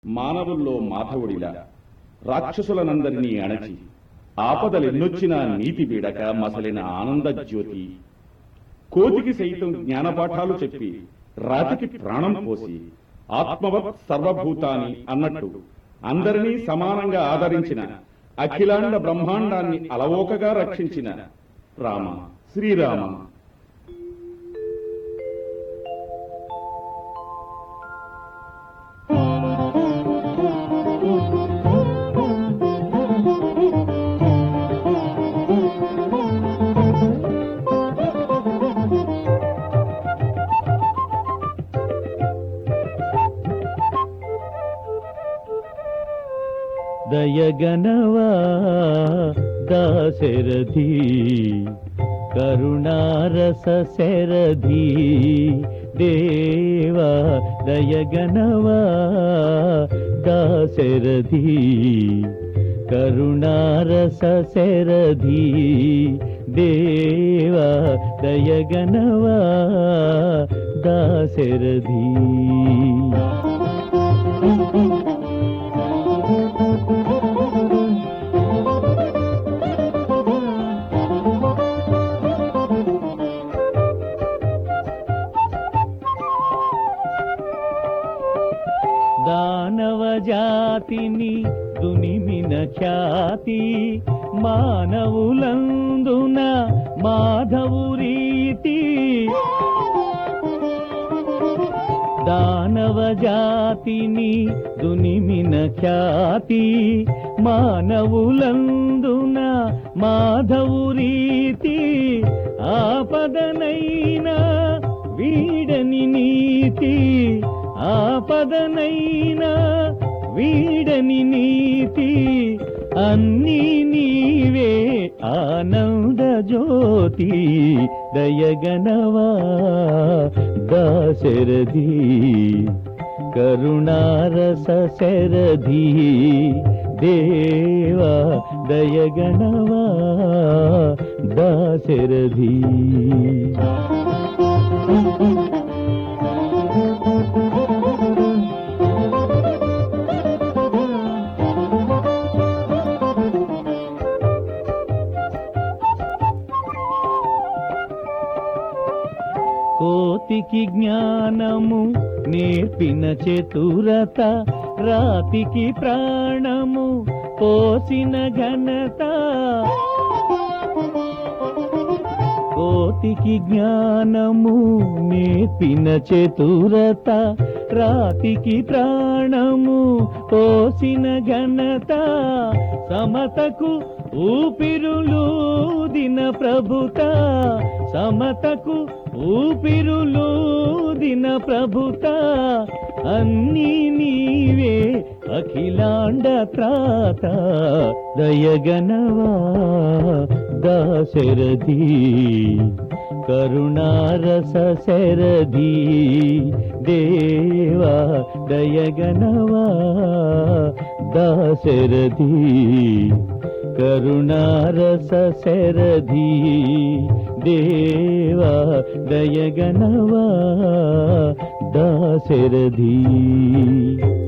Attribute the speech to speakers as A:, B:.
A: మానవుల్లో మాధవుడిలా రాక్షసులనందరినీ అణచి ఆపదలెన్నొచ్చినా నీతి వీడక మసలిన ఆనంద జ్యోతి కోతికి సైతం జ్ఞానపాఠాలు చెప్పి రాతికి ప్రాణం పోసి ఆత్మవత్ సర్వభూతాని అన్నట్టు అందరినీ సమానంగా ఆదరించిన అఖిలాండ బ్రహ్మాండాన్ని అలవోకగా రక్షించిన రామ శ్రీరామ
B: దయగనవా దాశరథి కరుణారస శరధి దేవా దయగనవా దాశరథి కరుణారస శరధి దేవా దయగనవా దాశరథి దానవ జాతిని దునిమిన ఖ్యాతి మానవులందున మాధవు రీతి దానవ జాతిని దునిమిన ఖ్యాతి మానవులందున మాధవు రీతి ఆపదనైనా వీడని నీతి ఆపదనైనా వీడని నీతి అన్నీ నీవే ఆనంద జ్యోతి దయగనవా దాశరథి కరుణారస శరధి దేవా దయగనవా దాశరథి కోతికి జ్ఞానము నేర్పిన చతురత రాతికి ప్రాణము పోసిన ఘనత కోతికి జ్ఞానము నేర్పిన చతురత రాతికి ప్రాణము పోసిన ఘనత సమతకు ఊపిరులూదిన ప్రభుత సమతకు ఊపిరులూదిన ప్రభుత అన్నీ నీవే అఖిలాండ త్రాత దయగనవా దాశరథి కరుణారస శరధి దేవా దయగనవా దాశరథి కరుణారస శరధి దేవా దయగనవా దాశరథి